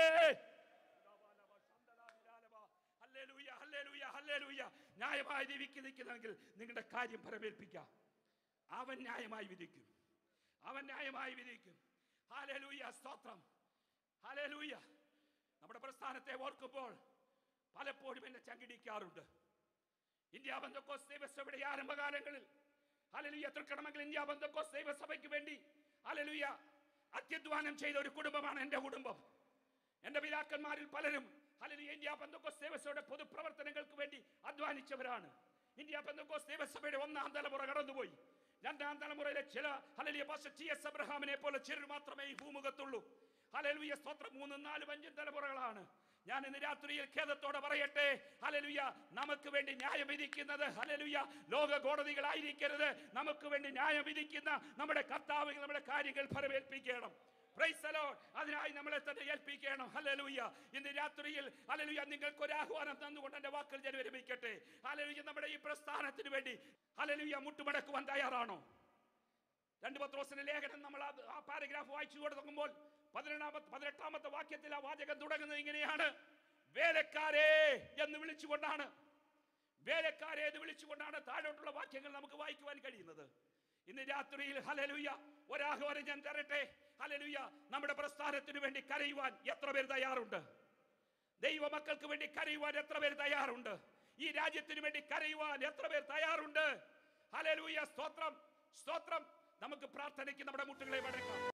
ഹല്ലേലൂയ, ഹല്ലേലൂയ, ഹല്ലേലൂയ. ന്യായമായി ജീവിക്ക് നിൽക്കുന്നെങ്കിൽ നിങ്ങളുടെ കാര്യം ഫലമേൽപ്പിക്കാം അവൻ ന്യായമായി വിധിക്കും അവൻ ന്യായമായി വിധിക്കും ഹാലലൂയ സ്തോത്രം ഹാലലൂയ നമ്മുടെ പ്രസ്ഥാനത്തെ ഓർക്കുമ്പോൾ പലപ്പോഴും എന്നെ ചങ്കിടിക്കാറുണ്ട് ഇന്ത്യ ബന്ധക്കോസ് ദൈവസഭയുടെ ഈ ആരംഭകാലങ്ങളിൽ ഹലലുയ തൃക്കണമെങ്കിൽ ഇന്ത്യ ബന്ധക്കോസ് ദൈവസഭയ്ക്ക് വേണ്ടി ഹലലുയ അത്യധ്വാനം ചെയ്ത ഒരു കുടുംബമാണ് എൻ്റെ കുടുംബം എൻ്റെ പിതാക്കന്മാരിൽ പലരും ഹലലുയ ഇന്ത്യ ബന്ധക്കോസ് ദൈവസഭയുടെ പൊതുപ്രവർത്തനങ്ങൾക്ക് വേണ്ടി അധ്വാനിച്ചവരാണ് ഇന്ത്യ ബന്ധക്കോസ് ദൈവസഭയുടെ ഒന്നാം തലമുറ കടന്നുപോയി രണ്ടാം തലമുറയിലെ ചില ഹലലിയ പാസ്റ്റർ ടി എസ് അബ്രഹാമിനെ പോലെ ചിലർ മാത്രമേ ഈ ഭൂമുഖത്തുള്ളൂ ഹലലുയ സ്തോത്രം മൂന്നും നാലും അഞ്ചും തലമുറകളാണ് ഞാൻ ഇന്ന് രാത്രിയിൽ ഖേദത്തോടെ പറയട്ടെ ഹലലുയ നമുക്ക് വേണ്ടി ന്യായം വിധിക്കുന്നത് ഹലലുയ ലോക കോടതികളായിരിക്കരുത് നമുക്ക് വേണ്ടി ന്യായം വിധിക്കുന്ന നമ്മുടെ കർത്താവ് നമ്മുടെ കാര്യങ്ങൾ ഫലമേൽപ്പിക്കണം Praise the Lord. അതിനായി നമ്മളെ തന്നെ ഏൽപ്പിക്കണം ഹല്ലേലൂയ ഇന്ന് രാത്രിയിൽ ഹല്ലേലൂയ നിങ്ങൾക്ക് ഒരു ആഹ്വാനം തന്നുകൊണ്ട് എന്റെ വാക്കുകൾ ഞാൻ വിരമിക്കട്ടെ ഹല്ലേലൂയ നമ്മുടെ ഈ പ്രസ്ഥാനത്തിന് വേണ്ടി ഹല്ലേലൂയ മുട്ടുമടക്കുവാൻ തയ്യാറാണോ രണ്ട് പത്രോസിന്റെ ലേഖനം നമ്മൾ ആ- ആ പാരഗ്രാഫ് വായിച്ചു കൊടുക്കുമ്പോൾ പതിനെണ്ണാമത്തെ പതിനെട്ടാമത്തെ വാക്യത്തിൽ ആ വാചകം തുടങ്ങുന്നത് ഇങ്ങനെയാണ് വേലക്കാരെ എന്ന് വിളിച്ചുകൊണ്ടാണ് വേലക്കാരെ എന്ന് വിളിച്ചുകൊണ്ടാണ് താഴോട്ടുള്ള വാക്യങ്ങൾ നമുക്ക് വായിക്കുവാൻ കഴിയുന്നത് ഇന്ന് രാത്രിയിൽ ഹലലുയ ഒരാഹ്വാനം ഞാൻ തരട്ടെ ഹലലുയ നമ്മുടെ പ്രസ്ഥാനത്തിന് വേണ്ടി കരയുവാൻ എത്ര പേർ തയ്യാറുണ്ട് ദൈവ മക്കൾക്ക് വേണ്ടി കരയുവാൻ എത്ര പേർ തയ്യാറുണ്ട് ഈ രാജ്യത്തിന് വേണ്ടി കരയുവാൻ എത്ര പേർ തയ്യാറുണ്ട് ഹലലൂയ സ്തോത്രം സ്തോത്രം നമുക്ക് പ്രാർത്ഥനയ്ക്ക് നമ്മുടെ മുട്ടുകളെ വടക്കാം